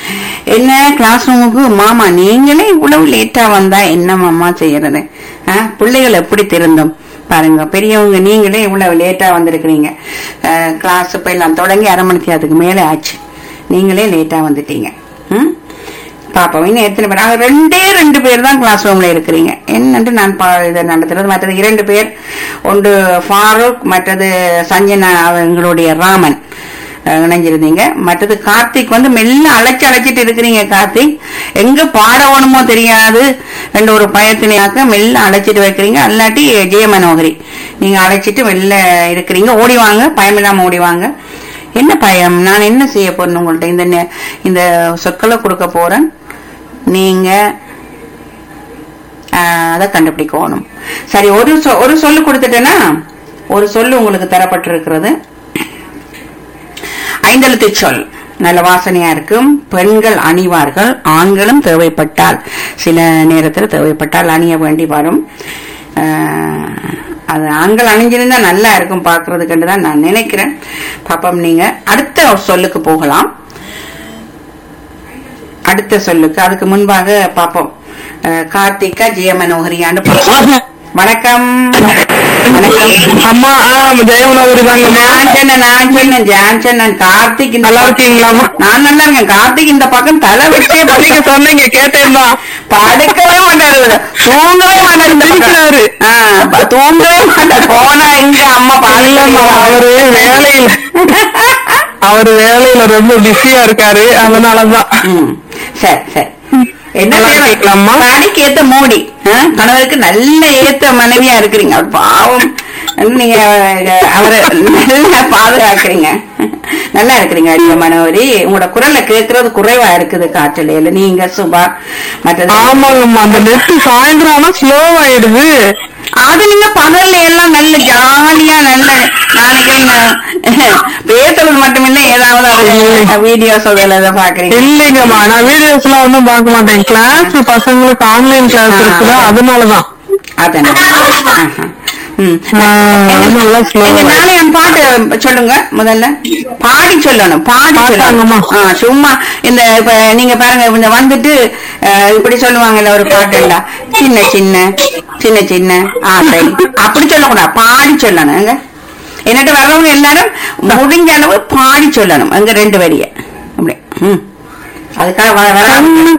என்ன கிளாஸ் ரூமுக்கு மாமா நீங்களே இவ்வளவு லேட்டா வந்தா என்ன மாமா செய்யறது ஆ, பிள்ளைகள் எப்படி திருந்தும் பாருங்க பெரியவங்க நீங்களே இவ்வளவு லேட்டா வந்திருக்கிறீங்க கிளாஸ் இப்ப எல்லாம் தொடங்கி அரை மணி நேரத்துக்கு மேலே ஆச்சு நீங்களே லேட்டா வந்துட்டீங்க ம் பாப்போம் இன்னும் எத்தனை பேர் ஆக ரெண்டே ரெண்டு பேர் தான் கிளாஸ் ரூம்ல இருக்கிறீங்க என்னன்னு நான் பா- இதை நடத்துறது மற்றது இரண்டு பேர் ஒன்று ஃபாரூக் மற்றது சஞ்சனா அவங்களுடைய ராமன் அஹ், இணைஞ்சிருந்தீங்க மற்றது கார்த்திக் வந்து மெல்ல அழைச்சு அழைச்சிட்டு இருக்கிறீங்க கார்த்திக் எங்க பாட வேணுமோ தெரியாது ரெண்டு ஒரு பயத்தினையாக்க மெல்ல அழைச்சிட்டு வைக்கிறீங்க அல்லாட்டி ஜெய மனோகரி நீங்க அழைச்சிட்டு வெளில இருக்கிறீங்க ஓடி வாங்க பயமில்லாம ஓடி வாங்க என்ன பயம் நான் என்ன செய்ய போறேன் உங்கள்ட்ட இந்த நே- இந்த சொற்களை கொடுக்க போறேன் நீங்க ஆஹ், அதை கண்டுபிடிக்கணும் சரி ஒரு சொ- ஒரு சொல்லு கொடுத்துட்டேன்னா ஒரு சொல்லு உங்களுக்கு தரப்பட்டிருக்கிறது ஐந்தெழுத்து சொல் நல்ல வாசனையா இருக்கும் பெண்கள் அணிவார்கள் ஆண்களும் தேவைப்பட்டால் சில நேரத்தில் தேவைப்பட்டால் அணிய வேண்டி வரும் ஆஹ், அது ஆண்கள் அணிஞ்சிருந்தா நல்லா இருக்கும் பாக்குறதுக்கு தான் நான் நினைக்கிறேன் பாப்போம் நீங்க அடுத்த ஒரு சொல்லுக்கு போகலாம் அடுத்த சொல்லுக்கு அதுக்கு முன்பாக பாப்போம் அஹ், கார்த்திகா ஜெயமனோகரியாண்டு பாப்போம். வணக்கம் வணக்கம் அம்மா ஜெயமனோகரி தாங்கம்மா நான் சொன்னேன் நான் சொன்னேன் ஜான் சொன்னேன் கார்த்திக் இந்த நல்லா இருக்கீங்களாம்மா நான் நல்லா இருக்கேன் கார்த்திக் இந்த பக்கம் தலை வச்சே நீங்க படுக்க சொன்னீங்க கேட்டேன் தான் படுக்கவே மாட்டாரு தூங்கவே மாட்டாரு இந்த பக்கம். சிரிக்கிறாரு. ஆ, ப- தூங்கவே மாட்டாரு போனா எங்க அம்மா இல்லம்மா பாருங்க அவரு வேலையில அவரு வேலையில ரொம்ப பிஸியா இருக்காரு அதனாலதான் ம், சரி சரி என்ன நல்லா செய்யலாம்? இருக்கீங்களாம்மா? பணிக்கு ஏத்த மூடி ஆ? கணவருக்கு நல்ல ஏத்த மனைவியா இருக்கிறீங்க அவர் பாவம் நீங்க அஹ், அவரை நல்லா பாதுகாக்கிறீங்க நல்லா இருக்கிறீங்க அடிய மனோரி உங்களோட குரல்ல கேட்கறது குறைவா இருக்குது காற்றலையில நீங்க சுபா மற்றது ஆமாங்கம்மா அந்த நெட் சாயந்தரம் ஆனா ஸ்லோ ஆயிடுது அது நீங்க பகல்ல எல்லாம் நல்ல ஜாலியா நல்ல நாளைக்கு என்ன பேசுறது மட்டுமில்ல ஏதாவது வீடியோஸ் அதெல்லாம் பாக்குறீங்க இல்லைங்கம்மா நான் வீடியோஸ் எல்லாம் ஒன்னும் பார்க்க மாட்டேன் கிளாஸ் பசங்களுக்கு ஆன்லைன் கிளாஸ் இருக்குதா அதனாலதான் அதானே ஆஹா. ம். அதனால ஸ்லோ நீங்க நாளைய பாட்டு சொல்லுங்க முதல்ல பாடி சொல்லணும் பாடி பாட்டாங்கம்மா. சொல்லணும் ஆ, சும்மா இந்த இப்ப நீங்க பாருங்க இந்த வந்துட்டு அஹ், இப்படி சொல்லுவாங்கல்ல ஒரு பாட்டுண்டா சின்ன சின்ன சின்ன சின்ன ஆசை அப்படி சொல்லக்கூடாது பாடி சொல்லணும் எங்க என்னட்ட வர்றவங்க எல்லாரும் முடிஞ்ச அளவு பாடி சொல்லணும் அங்க ரெண்டு வரிய அப்படி ம் அதுக்காக வ- வர